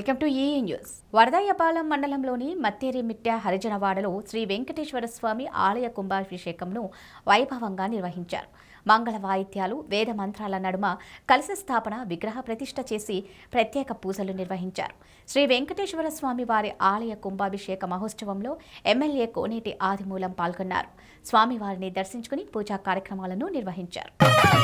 welcome to ఈ news వరదయ్యపాలెం మండలంలోని మత్తేరిమిట్ట హరిజనవాడలో శ్రీ వెంకటేశ్వర స్వామి ఆలయ కుంభాభిషేకంను వైభవంగా నిర్వహించారు మంగళ వాయిద్యాలు వేద మంత్రాల నడుమ కలశ స్థాపన విగ్రహ ప్రతిష్ఠ చేసి ప్రత్యేక పూజలు నిర్వహించారు శ్రీ వెంకటేశ్వర స్వామి వారి ఆలయ కుంభాభిషేక మహోత్సవంలో ఎమ్మెల్యే కోనేటి ఆదిమూలం పాల్గొన్నారు స్వామివారిని దర్శించుకుని పూజా కార్యక్రమాలను నిర్వహించారు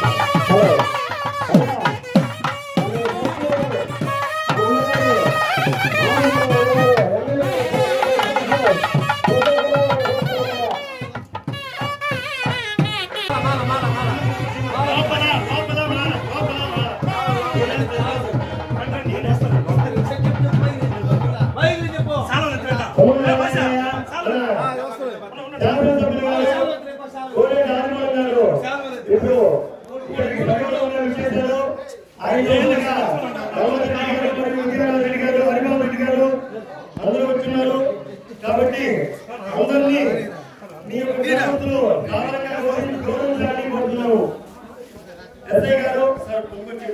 ఇప్పుడు ఇక్కడికి భగవంతుడు ఉన్న విశేషాలు ఐదేళ్లుగా గౌరవ నాయకుడు మరియు ఇందిరారావు రెడ్డి గారు హరిబాబు రెడ్డి గారు అందరూ వచ్చినారు కాబట్టి అందరినీ మీ యొక్క విద్యార్థులు కావాలంగా గౌరవం- గౌరవించాలని కోరుతున్నాము ఎస్ఐ గారు సార్ ముందుకు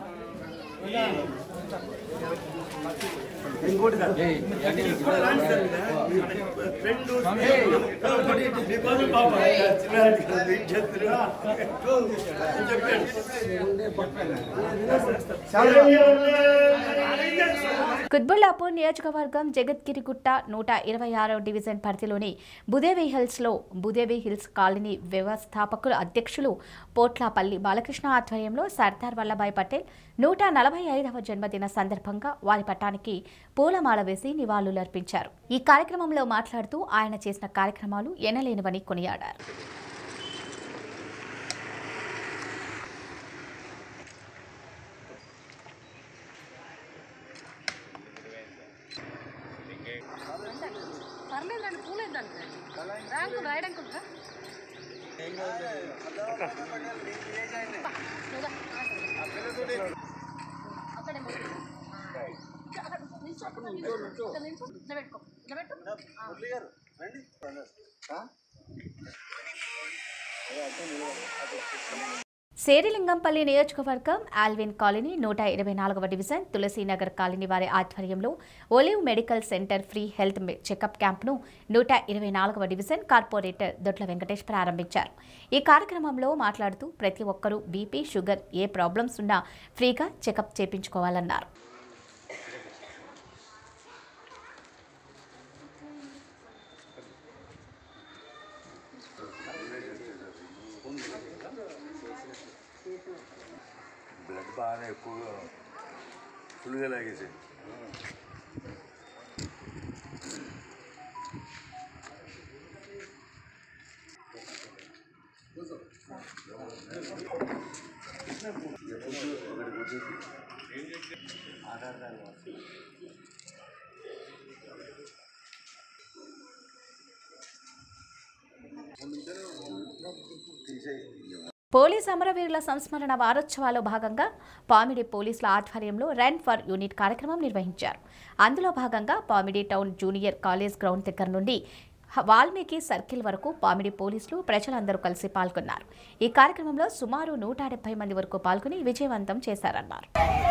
కుత్బుల్లాపూర్ నియోజకవర్గం జగద్గిరిగుట్ట నూట ఇరవై ఆరో డివిజన్ పరిధిలోని బుదేవి హిల్స్లో బుదేవి హిల్స్ కాలనీ వ్యవస్థాపకుల అధ్యక్షులు పోట్లాపల్లి బాలకృష్ణ ఆధ్వర్యంలో సర్దార్ వల్లభాయ్ పటేల్ నూట నలభై ఐదవ జన్మదిన సందర్భంగా వారి పట్టానికి పూలమాల వేసి నివాళులర్పించారు ఈ కార్యక్రమంలో మాట్లాడుతూ ఆయన చేసిన కార్యక్రమాలు ఎనలేనివని కొనియాడారు పర్లేదు రండి పూలేదు దానికి ర్యాంకు రాయడానికి ఉందా అక్కడే అక్కడ నిల్చో అక్కడ నిల్చో ఇక్కడ నిల్చో ఇట్లా పెట్టుకో ఇట్లా పెట్టు శేరిలింగంపల్లి నియోజకవర్గం ఆల్విన్ కాలనీ నూట ఇరవై నాలుగవ డివిజన్ తులసీనగర్ కాలనీ వారి ఆధ్వర్యంలో olive medical centre free health మె- చెకప్ క్యాంప్ను నూట ఇరవై నాలుగవ డివిజన్ కార్పొరేటర్ దొడ్ల వెంకటేష్ ప్రారంభించారు ఈ కార్యక్రమంలో మాట్లాడుతూ ప్రతి ఒక్కరూ బీపీ షుగర్ ఏ ప్రాబ్లమ్స్ ఉన్నా ఫ్రీగా చెకప్ చేపించుకోవాలన్నారు బ్లడ్ బాగానే ఎక్కువగా ఫుల్గా లాగేసాయి పోలీస్ అమరవీరుల సంస్మరణ వారోత్సవాల్లో భాగంగా పామిడి పోలీసుల ఆధ్వర్యంలో రన్ ఫర్ యూనిట్ కార్యక్రమం నిర్వహించారు అందులో భాగంగా Pamidi town junior college ground దగ్గర నుండి హ- వాల్మీకి సర్కిల్ వరకు పామిడి పోలీసులు ప్రజలందరూ కలిసి పాల్గొన్నారు ఈ కార్యక్రమంలో సుమారు నూట డెబ్బై మంది వరకు పాల్గొని విజయవంతం చేశారన్నారు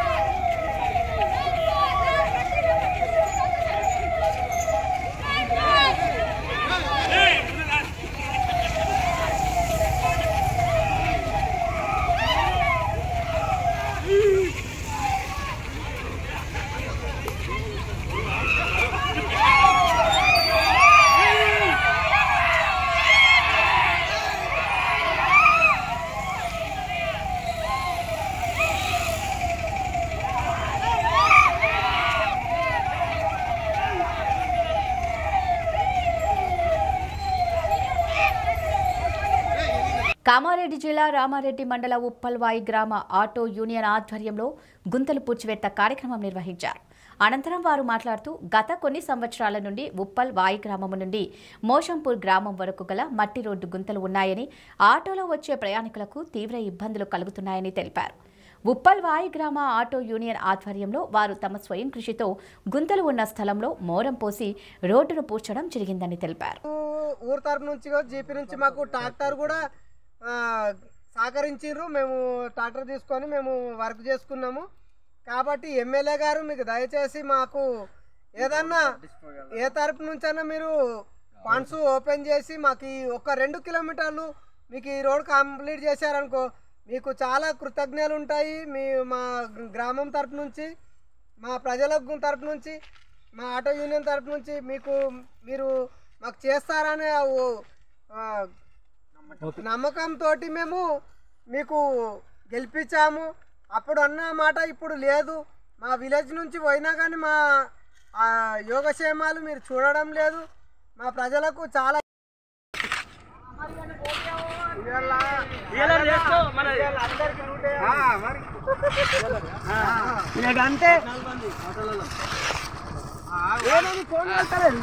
కామారెడ్డి జిల్లా రామారెడ్డి మండల ఉప్పల్వాయి గ్రామ ఆటో యూనియన్ ఆధ్వర్యంలో గుంతలు పూడ్చివేత కార్యక్రమం నిర్వహించారు అనంతరం వారు మాట్లాడుతూ గత కొన్ని సంవత్సరాల నుండి ఉప్పల్ వాయి గ్రామం నుండి మోషంపూర్ గ్రామం వరకు గల మట్టి రోడ్డు గుంతలు ఉన్నాయని ఆటోలో వచ్చే ప్రయాణికులకు తీవ్ర ఇబ్బందులు కలుగుతున్నాయని తెలిపారు ఉప్పల్ వాయి గ్రామ ఆటో యూనియన్ ఆధ్వర్యంలో వారు తమ స్వయం కృషితో గుంతలు ఉన్న స్థలంలో మోరం పోసి రోడ్డును పూడ్చడం జరిగిందని తెలిపారు ఊరు తరపు నుంచి జీపీ నుంచి మాకు ట్రాక్టర్ కూడా ఆ, సహకరించారు మేము ట్రాక్టర్ తీసుకొని మేము వర్క్ చేసుకున్నాము కాబట్టి ఎమ్మెల్యే గారు మీకు దయచేసి మాకు ఏదన్నా ఏ తరపు నుంచైనా మీరు ఫండ్స్ ఓపెన్ చేసి మాకు ఈ ఒక రెండు కిలోమీటర్లు మీకు ఈ రోడ్ కంప్లీట్ చేశారనుకో మీకు చాలా కృతజ్ఞతలు ఉంటాయి మీ మా గ్రామం తరపు నుంచి మా ప్రజల తరపు నుంచి మా ఆటో యూనియన్ తరపు నుంచి మీకు మీరు మాకు చేస్తారనే ఓ- ఆ, నమ్మకంతో మేము మీకు గెలిపించాము అప్పుడు అన్న మాట ఇప్పుడు లేదు మా విలేజ్ నుంచి పోయినా కానీ మా ఆ, యోగక్షేమాలు మీరు చూడడం లేదు మా ప్రజలకు చాలా అంతే ఏమని ఫోన్ చేస్తలేదు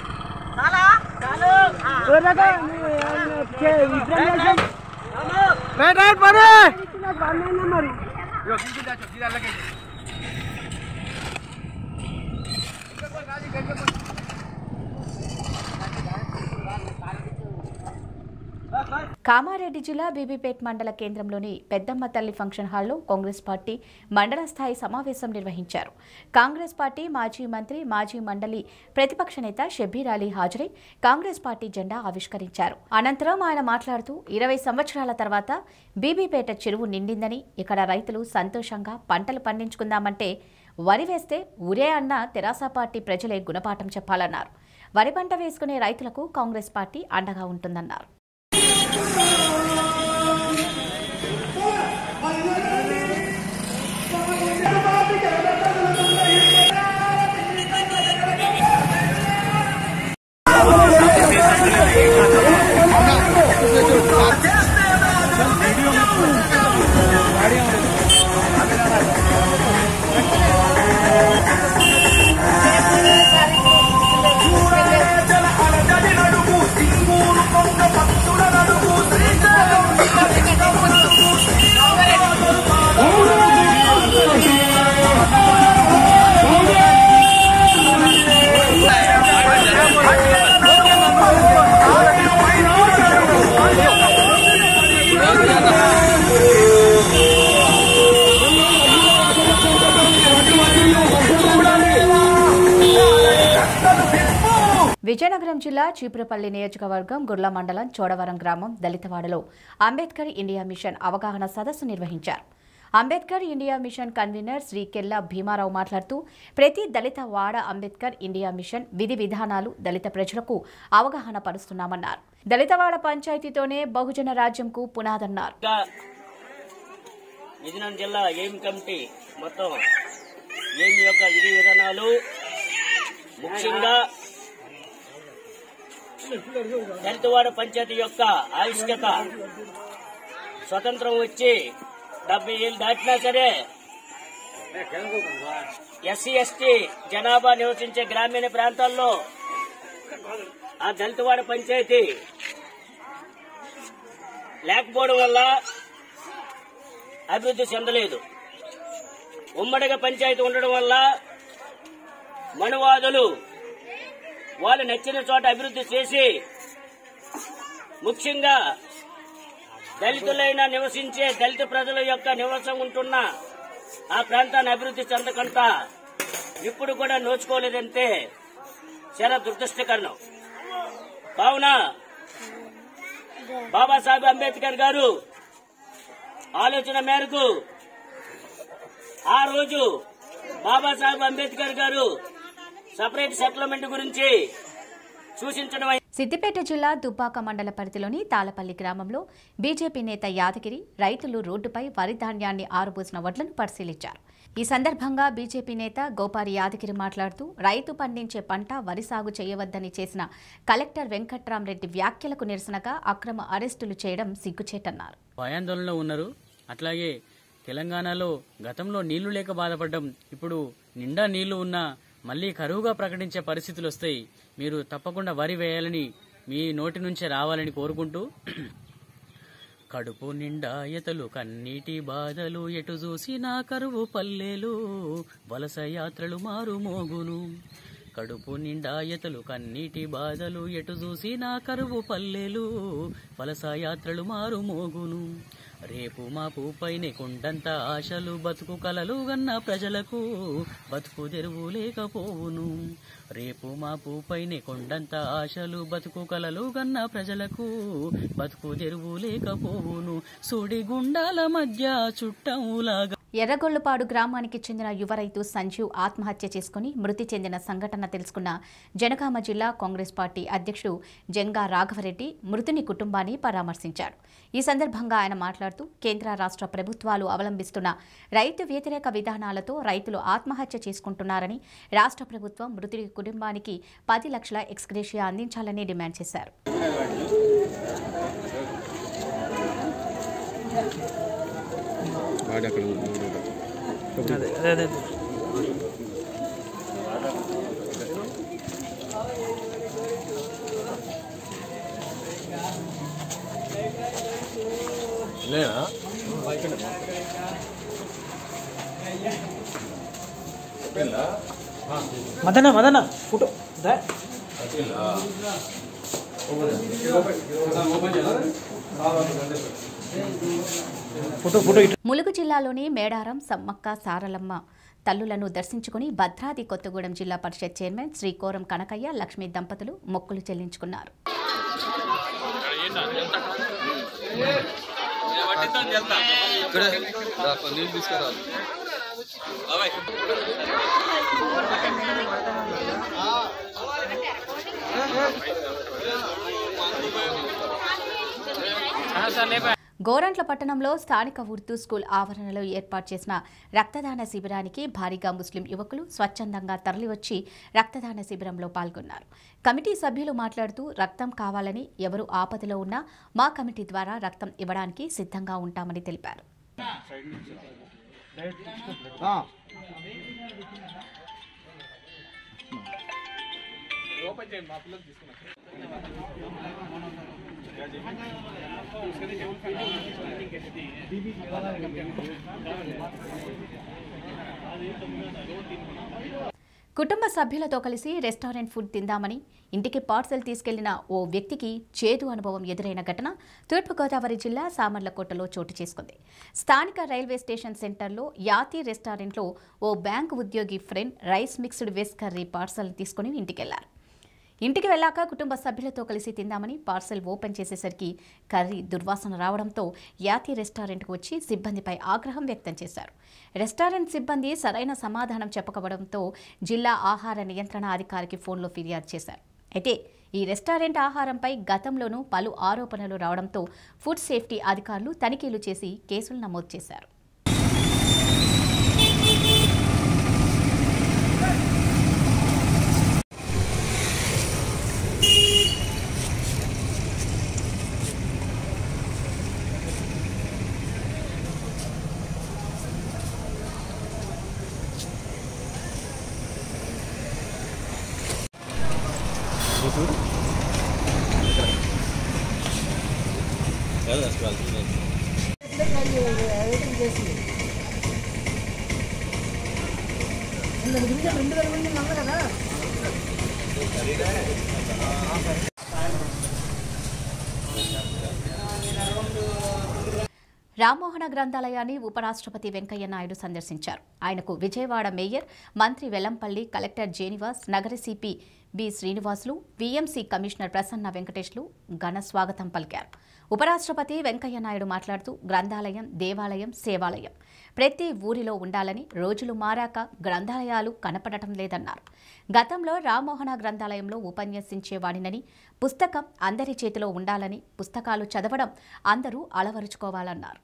రైట్ రైట్ పని మరి కామారెడ్డి జిల్లా బీబీపేట్ మండల కేంద్రంలోని పెద్దమ్మ తల్లి ఫంక్షన్ హాల్లో కాంగ్రెస్ పార్టీ మండల స్థాయి సమావేశం నిర్వహించారు కాంగ్రెస్ పార్టీ మాజీ మంత్రి మాజీ మండలి ప్రతిపక్ష నేత షబ్బీర్ అలీ హాజరై కాంగ్రెస్ పార్టీ జెండా ఆవిష్కరించారు అనంతరం ఆయన మాట్లాడుతూ ఇరవై సంవత్సరాల తర్వాత బీబీపేట చెరువు నిండిందని ఇక్కడ రైతులు సంతోషంగా పంటలు పండించుకుందామంటే వరి వేస్తే ఊరే అన్న తెరాస పార్టీ ప్రజలే గుణపాఠం చెప్పాలన్నారు వరి పంట వేసుకునే రైతులకు కాంగ్రెస్ పార్టీ అండగా ఉంటుందన్నారు విజయనగరం జిల్లా చీపురపల్లి నియోజకవర్గం గుర్ల మండలం చోడవరం గ్రామం దళితవాడలో అంబేద్కర్ ఇండియా మిషన్ అవగాహన సదస్సు నిర్వహించారు Ambedkar India mission convener Shri Kella Bhimarao మాట్లాడుతూ ప్రతి దళిత వాడ అంబేద్కర్ ఇండియా మిషన్ విధి విధానాలు దళిత ప్రజలకు అవగాహన పరుస్తున్నామన్నారు దళితవాడ పంచాయతీతోనే బహుజన రాజ్యంకు పునాదన్నారు ఇంకా విజయనగరం జిల్లా ఎయిమ్ కమిటీ మొత్తం ఎయిమ్ యొక్క విధి విధానాలు ముఖ్యంగా దళితవాడ పంచాయతీ యొక్క ఆవిష్కత స్వతంత్రం వచ్చి డెబ్బై ఏళ్ళు దాటినా సరే ఎస్సీ ఎస్టీ జనాభా నివసించే గ్రామీణ ప్రాంతాల్లో ఆ దళితవాడ పంచాయతీ లేకపోవడం వల్ల అభివృద్ధి చెందలేదు ఉమ్మడిగా పంచాయతీ ఉండడం వల్ల మనువాదులు వాళ్ళు నచ్చిన చోట అభివృద్ధి చేసి ముఖ్యంగా దళితులైన నివసించే దళిత ప్రజల యొక్క నివాసం ఉంటున్న ఆ ప్రాంతాన్ని అభివృద్ధి చెందకుండా ఇప్పుడు కూడా నోచుకోలేదంటే చాలా దురదృష్టకరణం కావున బాబాసాహెబ్ అంబేద్కర్ గారు ఆలోచన మేరకు ఆ రోజు బాబాసాహెబ్ అంబేద్కర్ గారు సపరేట్ సెటిల్మెంట్ గురించి సూచించడం సిద్దిపేట జిల్లా దుబ్బాక మండల పరిధిలోని తాళపల్లి గ్రామంలో బీజేపీ నేత యాదగిరి రైతులు రోడ్డుపై వరి ధాన్యాన్ని ఆరుబోసిన వడ్లను పరిశీలించారు ఈ సందర్భంగా బీజేపీ నేత గోపారి యాదగిరి మాట్లాడుతూ రైతు పండించే పంట వరి సాగు చేయవద్దని చేసిన కలెక్టర్ వెంకట్రామరెడ్డి వ్యాఖ్యలకు నిరసనగా అక్రమ అరెస్టులు చేయడం సిగ్గుచేటన్నారు భయాందోళనలో ఉన్నారు అట్లాగే తెలంగాణలో గతంలో నీళ్లు లేక బాధపడ్డం ఇప్పుడు నిండా నీళ్లు ఉన్నా మళ్ళీ కరువుగా ప్రకటించే పరిస్థితులు వస్తాయి మీరు తప్పకుండా వరి వేయాలని మీ నోటి నుంచే రావాలని కోరుకుంటూ కడుపు నిండా ఎతలు కన్నీటి బాధలు ఎటు చూసినా కరువు పల్లెలు వలస యాత్రలు మారు మోగును కడుపు నిండా ఎతలు కన్నీటి బాధలు ఎటు చూసినా కరువు పల్లెలు వలస యాత్రలు మారు మోగును రేపు మాపు పైన కొండంత ఆశలు బతుకు కలలు గన్న ప్రజలకు బతుకు తెరువు లేకపోవును రేపు మాపు పైన కొండంత ఆశలు బతుకు కలలు గన్న ప్రజలకు బతుకు తెరువు లేకపోవును సుడి గుండాల మధ్య చుట్టములాగా ఎర్రగొల్లుపాడు గ్రామానికి చెందిన యువ రైతు సంజీవ్ ఆత్మహత్య చేసుకుని మృతి చెందిన సంఘటన తెలుసుకున్న జనగామ జిల్లా కాంగ్రెస్ పార్టీ అధ్యక్షుడు జంగా రాఘవరెడ్డి మృతుని కుటుంబాన్ని పరామర్శించారు ఈ సందర్భంగా ఆయన మాట్లాడుతూ కేంద్ర రాష్ట్ర ప్రభుత్వాలు అవలంబిస్తున్న రైతు వ్యతిరేక విధానాలతో రైతులు ఆత్మహత్య చేసుకుంటున్నారని రాష్ట్ర ప్రభుత్వం మృతుడి కుటుంబానికి పది లక్షల ఎక్స్గ్రేషియా అందించాలని డిమాండ్ చేశారు మదన మదన ఫోటో దా ఫోటో ఫోటో ఇటు ములుగు జిల్లాలోని మేడారం సమ్మక్క సారలమ్మ తల్లులను దర్శించుకుని భద్రాద్రి కొత్తగూడెం జిల్లా పరిషత్ చైర్మన్ శ్రీ కోరం కనకయ్య లక్ష్మీ దంపతులు మొక్కులు చెల్లించుకున్నారు గోరంట్ల పట్టణంలో స్థానిక ఉర్దూ స్కూల్ ఆవరణలో ఏర్పాటు చేసిన రక్తదాన శిబిరానికి భారీగా ముస్లిం యువకులు స్వచ్ఛందంగా తరలివచ్చి రక్తదాన శిబిరంలో పాల్గొన్నారు కమిటీ సభ్యులు మాట్లాడుతూ రక్తం కావాలని ఎవరు ఆపదలో ఉన్నా మా కమిటీ ద్వారా రక్తం ఇవ్వడానికి సిద్ధంగా ఉంటామని తెలిపారు కుటుంబ సభ్యులతో కలిసి రెస్టారెంట్ ఫుడ్ తిందామని ఇంటికి పార్సెల్ తీసుకెళ్లిన ఓ వ్యక్తికి చేదు అనుభవం ఎదురైన ఘటన తూర్పుగోదావరి జిల్లా సామర్లకోటలో చోటు చేసుకుంది స్థానిక రైల్వే స్టేషన్ సెంటర్లో యాతి రెస్టారెంట్లో ఓ బ్యాంకు ఉద్యోగి fried rice mixed veg curry parcel తీసుకుని ఇంటికెళ్లారు ఇంటికి వెళ్ళాక కుటుంబ సభ్యులతో కలిసి తిందామని పార్సెల్ ఓపెన్ చేసేసరికి కర్రీ దుర్వాసన రావడంతో యాతి రెస్టారెంట్కు వచ్చి సిబ్బందిపై ఆగ్రహం వ్యక్తం చేశారు రెస్టారెంట్ సిబ్బంది సరైన సమాధానం చెప్పకపోవడంతో జిల్లా ఆహార నియంత్రణ అధికారికి ఫోన్లో ఫిర్యాదు చేశారు అయితే ఈ రెస్టారెంట్ ఆహారంపై గతంలోనూ పలు ఆరోపణలు రావడంతో ఫుడ్ సేఫ్టీ అధికారులు తనిఖీలు చేసి కేసులు నమోదు చేశారు రామ్మోహన గ్రంథాలయాన్ని ఉపరాష్ట్రపతి వెంకయ్య నాయుడు సందర్శించారు ఆయనకు విజయవాడ మేయర్ మంత్రి వెల్లంపల్లి కలెక్టర్ జేనివాస్ నగర CP B Srinivasulu VMC commissioner Prasanna వెంకటేష్లు ఘన స్వాగతం పలికారు ఉపరాష్ట్రపతి వెంకయ్య నాయుడు మాట్లాడుతూ గ్రంథాలయం దేవాలయం సేవాలయం ప్రతి ఊరిలో ఉండాలని రోజులు మారాక గ్రంథాలయాలు కనపడటం లేదన్నారు గతంలో రామ్మోహన గ్రంథాలయంలో ఉపన్యసించేవాడినని పుస్తకం అందరి చేతిలో ఉండాలని పుస్తకాలు చదవడం అందరూ అలవరుచుకోవాలన్నారు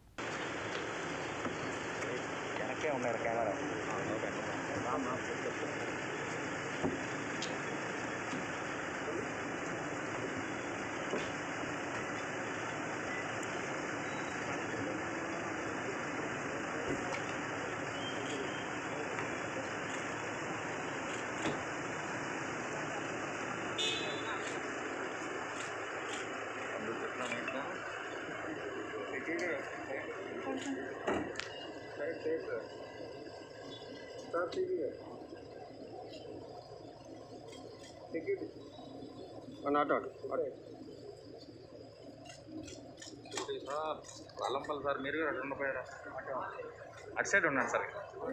వన్ నాట్ అల్లంపల్లి సార్ మీరు కూడా అటు ఉండిపోయారా అటు సైడ్ ఉన్నాడు సార్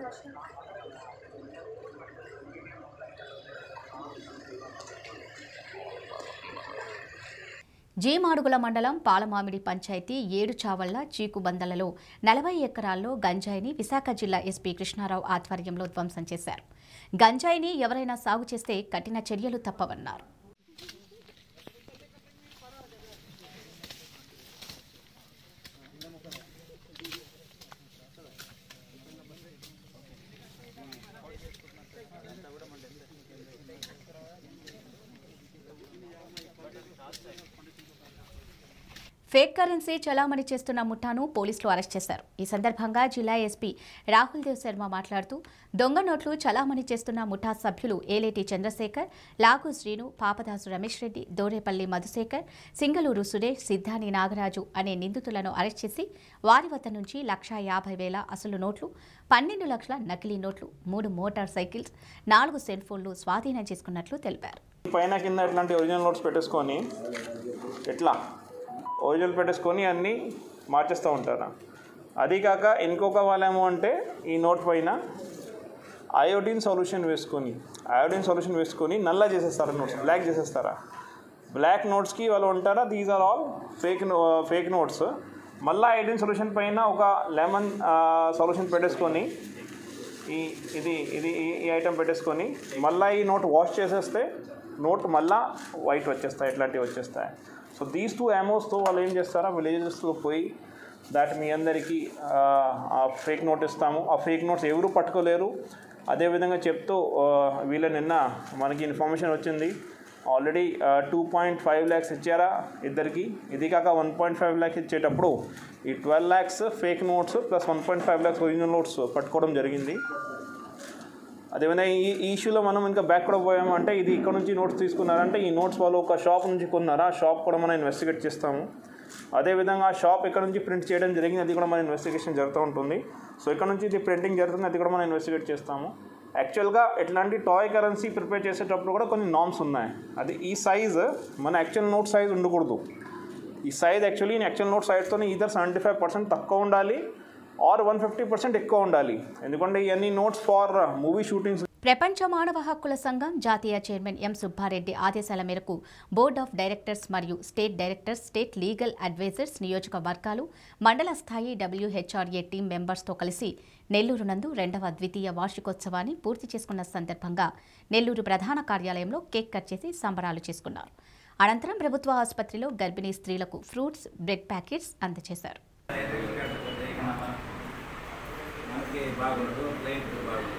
జీమాడుగుల మండలం పాలమామిడి పంచాయతీ ఏడు చావళ్ల చీకుబందలలో నలభై ఎకరాల్లో గంజాయిని విశాఖ జిల్లా ఎస్పీ కృష్ణారావు ఆధ్వర్యంలో ధ్వంసం చేశారు గంజాయిని ఎవరైనా సాగు చేస్తే కఠిన చర్యలు తప్పవన్నారు ఫేక్ కరెన్సీ చలామణి చేస్తున్న ముఠాను పోలీసులు అరెస్ట్ చేశారు ఈ సందర్భంగా జిల్లా ఎస్పీ రాహుల్ దేవ్ శర్మ మాట్లాడుతూ దొంగ నోట్లు చలామణి చేస్తున్న ముఠా సభ్యులు ఏలేటి చంద్రశేఖర్ లాగు శ్రీను పాపదాసు రమేష్ రెడ్డి దోరేపల్లి మధుశేఖర్ సింగళూరు సురేష్ సిద్ధాని నాగరాజు అనే నిందితులను అరెస్ట్ చేసి వారి వద్ద నుంచి లక్షా యాభై వేల అసలు నోట్లు పన్నెండు లక్షల నకిలీ నోట్లు మూడు మోటార్ సైకిల్స్ నాలుగు సెల్ ఫోన్లు స్వాధీనం చేసుకున్నట్లు తెలిపారు పైన కింద ఇట్లాంటి ఒరిజినల్ నోట్స్ పెట్టేసుకొని ఎట్లా ఒరిజినల్ పెట్టేసుకొని అన్నీ మార్చేస్తూ ఉంటారు అది కాక ఇంకొక వాళ్ళేమో అంటే ఈ నోట్ పైన అయోడిన్ సొల్యూషన్ వేసుకొని అయోడిన్ సొల్యూషన్ వేసుకొని నల్ల చేసేస్తారా నోట్స్ బ్లాక్ చేసేస్తారా బ్లాక్ నోట్స్కి వాళ్ళు ఉంటారా these are all fake fake notes మళ్ళీ అయోడిన్ సొల్యూషన్ పైన ఒక లెమన్ సొల్యూషన్ పెట్టేసుకొని ఈ ఇది ఇది ఈ- ఈ ఐటెం పెట్టేసుకొని మళ్ళీ ఈ నోట్ వాష్ చేసేస్తే నోట్ మళ్ళా వైట్ వచ్చేస్తాయి ఇట్లాంటివి వచ్చేస్తాయి సో దీస్ టూ యామోస్తో వాళ్ళు ఏం చేస్తారా విలేజెస్లో పోయి దాట్ మీ అందరికీ ఆ, ఆ ఫేక్ నోట్ ఇస్తాము ఆ ఫేక్ నోట్స్ ఎవరు పట్టుకోలేరు అదేవిధంగా చెప్తూ ఆ, వీళ్ళ నిన్న మనకి ఇన్ఫర్మేషన్ వచ్చింది already two point five lakhs ఇచ్చారా ఇద్దరికి ఇది కాక వన్ పాయింట్ ఫైవ్ ల్యాక్స్ ఇచ్చేటప్పుడు ఈ twelve lakhs fake notes plus one point five lakhs original notes పట్టుకోవడం జరిగింది అదేవిధంగా ఈ ఈ ఇష్యూలో మనం ఇంకా బ్యాక్ కూడా పోయామంటే ఇది ఇక్కడ నుంచి నోట్స్ తీసుకున్నారంటే ఈ నోట్స్ వాళ్ళు ఒక షాప్ నుంచి కొన్నారా ఆ షాప్ కూడా మనం ఇన్వెస్టిగేట్ చేస్తాము అదేవిధంగా ఆ షాప్ ఎక్కడ నుంచి ప్రింట్ చేయడం జరిగింది అది కూడా మన ఇన్వెస్టిగేషన్ జరుగుతూ ఉంటుంది సో ఇక్కడ నుంచి ఇది ప్రింటింగ్ జరుగుతుంది అది కూడా మనం ఇన్వెస్టిగేట్ చేస్తాము యాక్చువల్గా ఇట్లాంటి టాయ్ కరెన్సీ ప్రిపేర్ చేసేటప్పుడు కూడా కొన్ని నామ్స్ ఉన్నాయి అది ఈ సైజ్ మన యాక్చువల్ నోట్ సైజ్ ఉండకూడదు ఈ సైజ్ యాక్చువల్లీ యాక్చువల్ నోట్ సైజ్తో ఈధర్ సెవెంటీ ఫైవ్ పర్సెంట్ తక్కువ ఉండాలి ఆర్ వన్ ఫిఫ్టీ పర్సెంట్ ఎక్కువ ఉండాలి ఎందుకంటే ఇవన్నీ నోట్స్ ఫార్ మూవీ షూటింగ్స్ ప్రపంచ మానవ హక్కుల సంఘం జాతీయ చైర్మన్ ఎం సుబ్బారెడ్డి ఆదేశాల మేరకు బోర్డ్ ఆఫ్ డైరెక్టర్స్ మరియు state directors state legal advisors నియోజకవర్గాలు మండల స్థాయి డబ్ల్యూహెచ్ఆర్ఏ టీం మెంబర్స్తో కలిసి నెల్లూరు నందు రెండవ ద్వితీయ వార్షికోత్సవాన్ని పూర్తి చేసుకున్న సందర్భంగా నెల్లూరు ప్రధాన కార్యాలయంలో కేక్ కట్ చేసి సంబరాలు చేసుకున్నారు అనంతరం ప్రభుత్వ ఆసుపత్రిలో గర్భిణీ స్త్రీలకు ఫ్రూట్స్ బ్రెడ్ ప్యాకెట్స్ అందజేశారు మనకి బాగుండదు క్లయింట్ బాగుంటుంది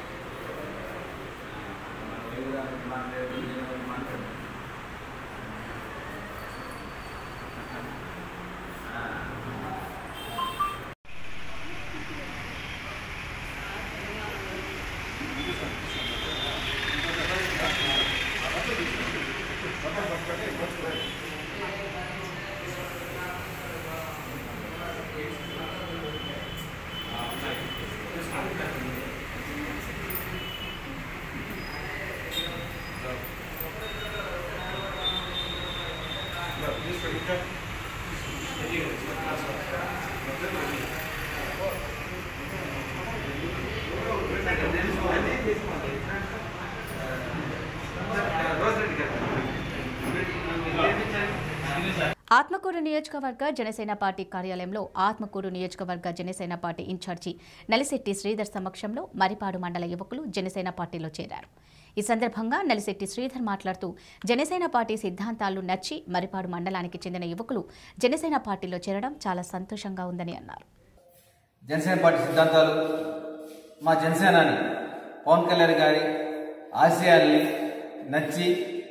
ఆత్మకూరు నియోజకవర్గ జనసేన పార్టీ కార్యాలయంలో ఆత్మకూరు నియోజకవర్గ జనసేన పార్టీ ఇన్ఛార్జి నలిశెట్టి శ్రీధర్ సమక్షంలో మరిపాడు మండల యువకులు జనసేన పార్టీలో చేరారు ఈ సందర్భంగా నలిశెట్టి శ్రీధర్ మాట్లాడుతూ జనసేన పార్టీ సిద్ధాంతాలు నచ్చి మరిపాడు మండలానికి చెందిన యువకులు జనసేన పార్టీలో చేరడం చాలా సంతోషంగా ఉందని అన్నారు జనసేన పార్టీ సిద్ధాంతాలు మా జనసేనాని పవన్ కళ్యాణ్ గారి ఆశయాల్ని నచ్చి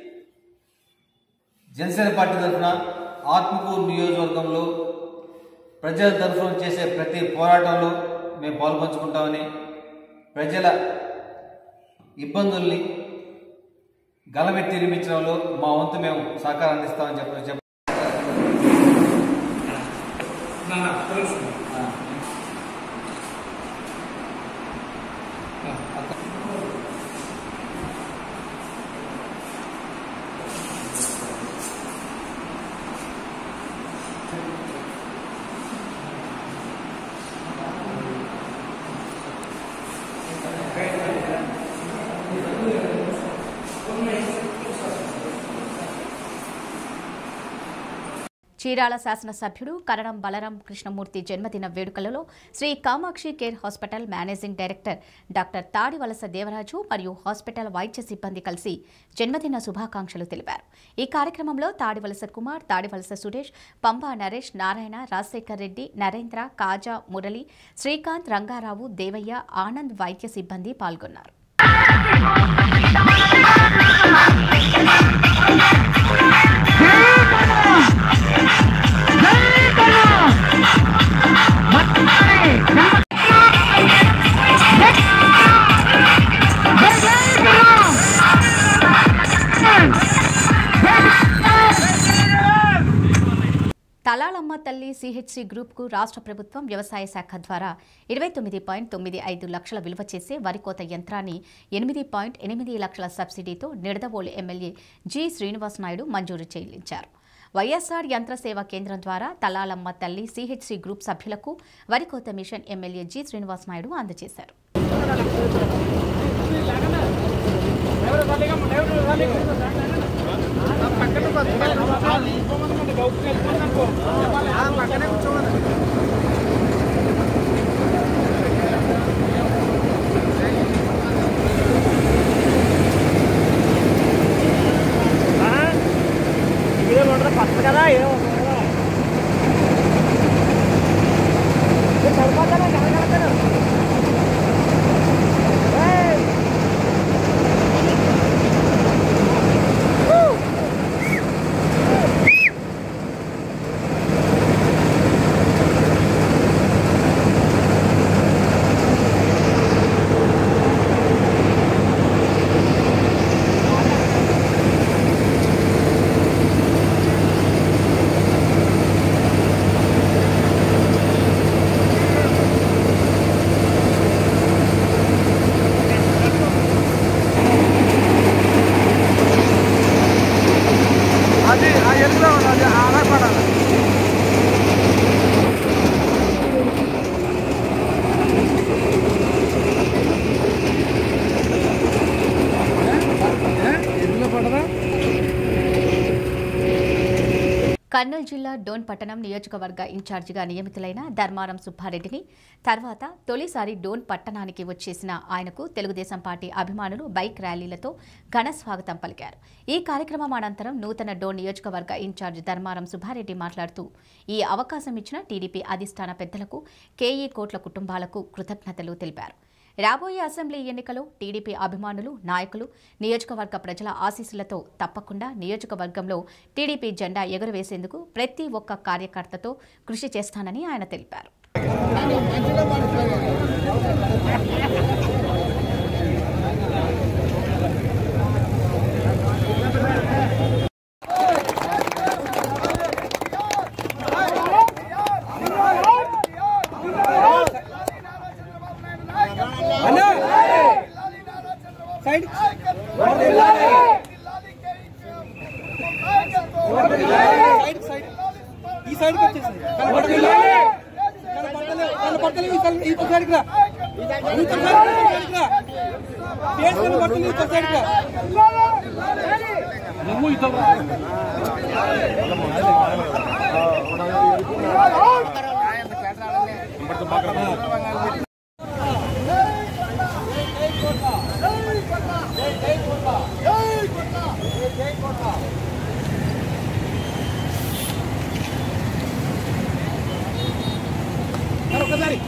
జనసేన పార్టీ తరఫున ఆత్మకూరు నియోజకవర్గంలో ప్రజల తరఫున చేసే ప్రతి పోరాటంలో మేము పాల్పంచుకుంటామని ప్రజల ఇబ్బందుల్ని గలమెత్తి నిర్మించడంలో మా వంతు మేము సహకారం అందిస్తామని చెప్పి చెప్ప చీరాల శాసనసభ్యుడు కరణం బలరాం కృష్ణమూర్తి జన్మదిన వేడుకలలో Shri Kamakshi care hospital managing director doctor Tadivalasa Devaraju మరియు హాస్పిటల్ వైద్య సిబ్బంది కలిసి జన్మదిన శుభాకాంక్షలు తెలిపారు ఈ కార్యక్రమంలో తాడివలస కుమార్ తాడివలస సురేష్ పంపా నరేష్ నారాయణ రాజశేఖర్ రెడ్డి నరేంద్ర కాజా మురళి శ్రీకాంత్ రంగారావు దేవయ్య ఆనంద్ వైద్య సిబ్బంది పాల్గొన్నారు తలాలమ్మ తల్లి సిహెచ్సి గ్రూప్కు రాష్ట్ర ప్రభుత్వం వ్యవసాయ శాఖ ద్వారా ఇరవై తొమ్మిది పాయింట్ తొమ్మిది ఐదు లక్షల విలువ చేసే వరి కోత యంత్రాన్ని ఎనిమిది పాయింట్ ఎనిమిది లక్షల సబ్సిడీతో నిడదవోలు ఎమ్మెల్యే జి శ్రీనివాస్ నాయుడు మంజూరు చెల్లించారు వైఎస్ఆర్ యంత్ర సేవా కేంద్రం ద్వారా తలాలమ్మ తల్లి సిహెచ్సి గ్రూప్ సభ్యులకు వరి కోత machine MLA G Srinivas Naidu అందజేశారు అది ఆ ఎదురులో ఉన్నది అలా పడాలి ఎదురులో పడదా కర్నూలు జిల్లా డోన్ పట్టణం నియోజకవర్గ ఇన్ఛార్జిగా నియమితులైన ధర్మారం సుబ్బారెడ్డిని తర్వాత తొలిసారి డోన్ పట్టణానికి వచ్చేసిన ఆయనకు తెలుగుదేశం పార్టీ అభిమానులు బైక్ ర్యాలీలతో ఘన స్వాగతం పలికారు ఈ కార్యక్రమం అనంతరం నూతన డోన్ నియోజకవర్గ ఇన్ఛార్జ్ ధర్మారం సుబ్బారెడ్డి మాట్లాడుతూ ఈ అవకాశం ఇచ్చిన టీడీపీ అధిష్టాన పెద్దలకు కేఈ కోట్ల కుటుంబాలకు కృతజ్ఞతలు తెలిపారు రాబోయే అసెంబ్లీ ఎన్నికలో టీడీపీ అభిమానులు నాయకులు నియోజకవర్గ ప్రజల ఆశీస్సులతో తప్పకుండా నియోజకవర్గంలో టీడీపీ జెండా ఎగురవేసేందుకు ప్రతి ఒక్క కార్యకర్తతో కృషి చేస్తానని ఆయన తెలిపారు సైడ్ సైడ్ సైడ్ ఈ సైడ్కి వచ్చేసింది కనపడతలేదు ఈ సైడ్ ఈ సైడ్కి రా ఈ సైడ్కి రా ఫేస్ కనపడుతుంది ఈ సైడ్కి రా నువ్వు ఇతో ఒకసారి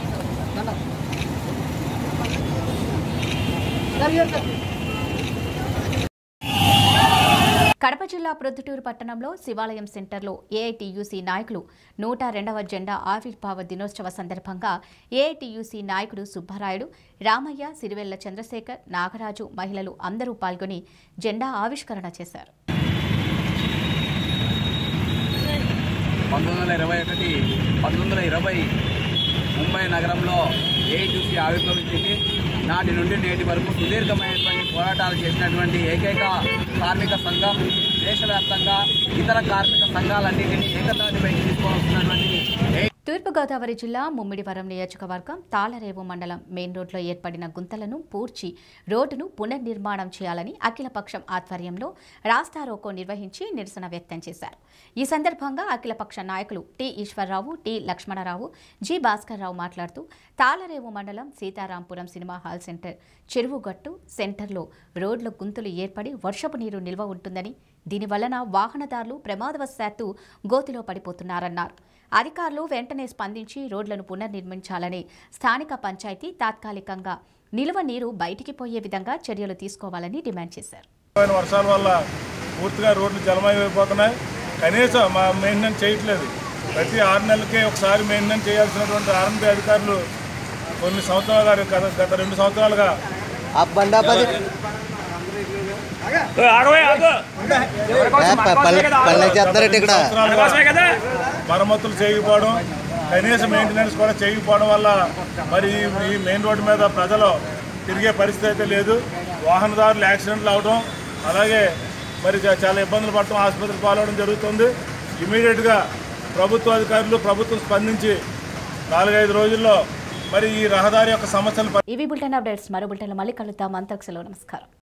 కడప జిల్లా ప్రొద్దుటూరు పట్టణంలో శివాలయం సెంటర్లో ఏఐటియుసి నాయకులు నూట రెండవ జెండా ఆవిర్భావ దినోత్సవ సందర్భంగా ఏఐటియుసి నాయకుడు సుబ్బరాయుడు రామయ్య సిరివెల్ల చంద్రశేఖర్ నాగరాజు మహిళలు అందరూ పాల్గొని జెండా ఆవిష్కరణ చేశారు పంతొమ్మిది వందల ఇరవై ఒకటి పంతొమ్మిది వందల ఇరవై ముంబై నగరంలో ఏఐటీసీ ఆవిర్భవించింది నాటి నుండి నేటి వరకు సుదీర్ఘమైనటువంటి పోరాటాలు చేసినటువంటి ఏకైక కార్మిక సంఘం దేశవ్యాప్తంగా ఇతర కార్మిక సంఘాలన్నింటినీ ఏకతాటిపైకి తీసుకొని వస్తున్నటువంటి తూర్పుగోదావరి జిల్లా ముమ్మిడివరం నియోజకవర్గం తాళరేవు మండలం మెయిన్ రోడ్లో ఏర్పడిన గుంతలను పూడ్చి రోడ్డును పునర్నిర్మాణం చేయాలని అఖిలపక్షం ఆధ్వర్యంలో రాస్తారోకో నిర్వహించి నిరసన వ్యక్తం చేశారు ఈ సందర్భంగా అఖిలపక్ష నాయకులు T Eswara Rao T Lakshmana Rao G Bhaskar Rao మాట్లాడుతూ తాళరేవు మండలం Sitarampuram cinema hall centre Cheruvugattu సెంటర్లో రోడ్ల గుంతలు ఏర్పడి వర్షపు నీరు నిల్వ ఉంటుందని దీనివలన వాహనదారులు ప్రమాదవశాత్తు గోతిలో పడిపోతున్నారన్నారు అధికారులు వెంటనే స్పందించి రోడ్లను పునర్నిర్మించాలని స్థానిక పంచాయతీ తాత్కాలికంగా నిల్వ నీరు బయటికి పోయే విధంగా చర్యలు తీసుకోవాలని డిమాండ్ చేశారు పోయిన వర్షాల వల్ల పూర్తిగా రోడ్లు జలమయమైపోతున్నాయి కనీసం మా మెయింటెనెన్స్ చేయట్లేదు ప్రతి ఆరు నెలలకే ఒకసారి మెయింటెనెన్స్ చేయాల్సినటువంటి ఆర్ఎన్బి అధికారులు కొన్ని సంవత్సరాలుగా గత గత రెండు సంవత్సరాలుగా సంవత్సరాలుగా మరమ్మతులు చేయకపోవడం కనీస మెయింటెనెన్స్ కూడా చేయకపోవడం వల్ల మరి ఈ- ఈ మెయిన్ రోడ్డు మీద ప్రజలు తిరిగే పరిస్థితి అయితే లేదు వాహనదారులు యాక్సిడెంట్లు అవడం అలాగే మరి చా- చాలా ఇబ్బందులు పడటం ఆసుపత్రికి పాలవడం జరుగుతుంది ఇమీడియట్గా ప్రభుత్వ అధికారులు ప్రభుత్వం స్పందించి నాలుగైదు రోజుల్లో మరి ఈ రహదారి యొక్క సమస్యలు ఇవి బులెటిన్ అప్డేట్స్ మరో బులెటిన్లో మళ్ళీ కలుద్దాం అంతకు సెలవు నమస్కారం